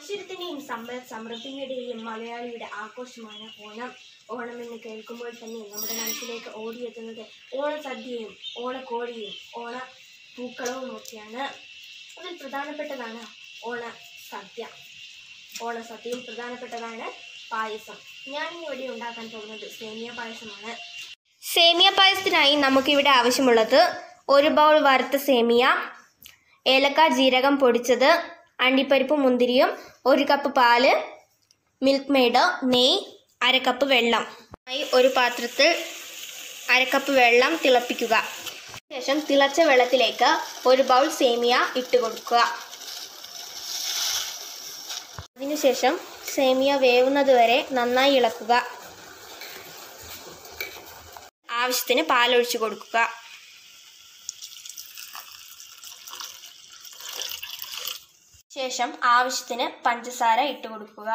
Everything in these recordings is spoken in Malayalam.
ഐശ്വര്യത്തിന്റെയും സമ്പൽ സമൃദ്ധിയുടെയും മലയാളിയുടെ ആഘോഷമാണ് ഓണം ഓണം എന്ന് കേൾക്കുമ്പോൾ തന്നെ നമ്മുടെ മനസ്സിലേക്ക് ഓടിയെത്തുന്നത് ഓണസദ്യയും ഓണക്കോഴിയും ഓണ പൂക്കളവും ഒക്കെയാണ് അതിൽ പ്രധാനപ്പെട്ടതാണ് ഓണ സദ്യ ഓണസദ്യയിൽ പ്രധാനപ്പെട്ടതാണ് പായസം ഞാനിന്ന് ഇവിടെ ഉണ്ടാക്കാൻ പോകുന്നത് സേമിയ പായസമാണ് സേമിയ പായസത്തിനായി നമുക്കിവിടെ ആവശ്യമുള്ളത് ഒരു ബൗൾ വറുത്ത സേമിയ ഏലക്ക ജീരകം പൊടിച്ചത് അണ്ടിപ്പരിപ്പ് മുന്തിരിയും ഒരു കപ്പ് പാല് മിൽക്ക് മെയ്ഡ് നെയ്യ് അര കപ്പ് വെള്ളം ആയി ഒരു പാത്രത്തിൽ അര കപ്പ് വെള്ളം തിളപ്പിക്കുക ശേഷം തിളച്ച വെള്ളത്തിലേക്ക് ഒരു ബൗൾ സേമിയ ഇട്ട് കൊടുക്കുക അതിനുശേഷം സേമിയ വേവുന്നത് വരെ നന്നായി ഇളക്കുക ആവശ്യത്തിന് പാലൊഴിച്ച് കൊടുക്കുക ശേഷം ആവശ്യത്തിന് പഞ്ചസാര ഇട്ട് കൊടുക്കുക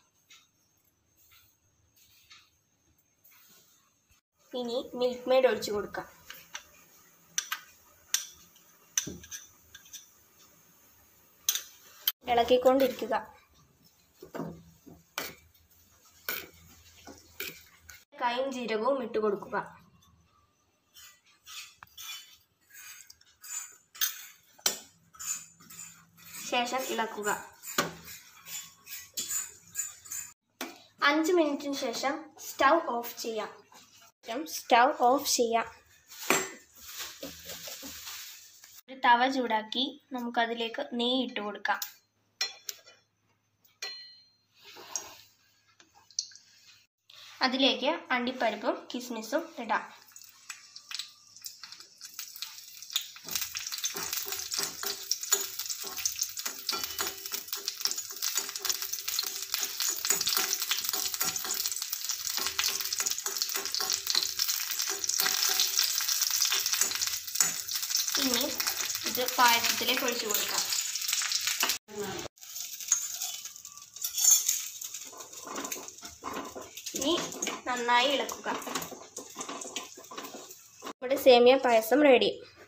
ഇനി മിൽക്ക് മെയ്ഡ് ഒഴിച്ചു കൊടുക്കാം ഇളക്കിക്കൊണ്ടിരിക്കുക കൈയും ജീരകവും ഇട്ട് കൊടുക്കുക ശേഷം ഇളക്കുക അഞ്ച് മിനിറ്റിന് ശേഷം സ്റ്റൗ ഓഫ് ചെയ്യാം ശേഷം സ്റ്റൗ ഓഫ് ചെയ്യാം ഒരു തവ ചൂടാക്കി നമുക്കതിലേക്ക് നെയ്യ് ഇട്ട് കൊടുക്കാം അതിലേക്ക് അണ്ടിപ്പരിപ്പും കിസ്മിസും ഇടാം ഇനി ഇത് പായസത്തിലേക്ക് ഒഴിച്ചു കൊടുക്കാം ഇനി നന്നായി ഇളക്കുക ഇവിടെ സേമിയ പായസം റെഡി